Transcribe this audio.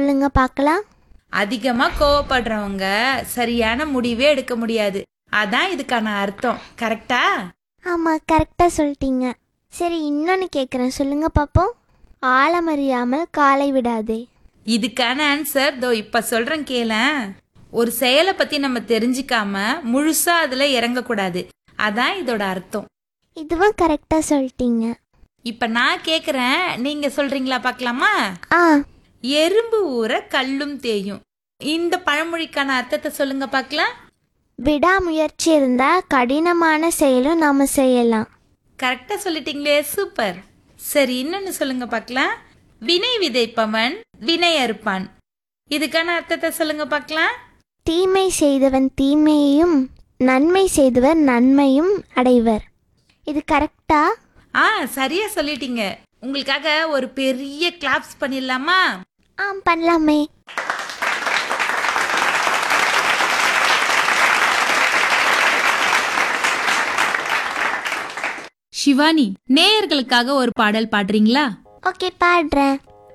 சொல்லுங்க பார்க்கலாம் அதிகமா கோவப்படுறவங்க சரியான முடிவே எடுக்க முடியாது அதான் இதுக்கான அர்த்தம் கரெக்டா ஆமாம் கரெக்டாக சொல்லிட்டீங்க சரி இன்னொன்று கேட்குறேன் சொல்லுங்க பார்ப்போம் ஆழமறியாமல் காலை விடாதே இதுக்கான ஆன்சர் தோ இப்ப சொல்றேன் கேளேன் ஒரு செயலை பத்தி நம்ம தெரிஞ்சுக்காம முழுசா அதுல இறங்கக்கூடாது அதான் இதோட அர்த்தம் இதுவும் கரெக்டாக சொல்லிட்டீங்க இப்ப நான் கேக்குறேன் நீங்க சொல்றீங்களா பார்க்கலாமா ஆ எறும்பு ஊற கல்லும் தேயும் இந்த பழமொழிக்கான அர்த்தத்தை சொல்லுங்க பார்க்கலாம் விடாமுயற்சி இருந்தால் கடினமான செயலும் நாம் செய்யலாம் கரெக்டா சொல்லிட்டீங்களே சூப்பர் சரி இன்னொன்னு சொல்லுங்க பார்க்கலாம் வினை விதைப்பவன் வினை அறுப்பான் இதுக்கான அர்த்தத்தை சொல்லுங்க பார்க்கலாம் தீமை செய்தவன் தீமையையும் நன்மை செய்தவர் நன்மையும் அடைவர் இது கரெக்டா ஆ சரியா சொல்லிட்டீங்க உங்களுக்காக ஒரு பெரிய கிளாப்ஸ் பண்ணிடலாமா ஆ பண்ணலாமே ஷிவானி நேயர்களுக்காக ஒரு பாடல் பாடுறீங்களா ஓகே பாடுறேன்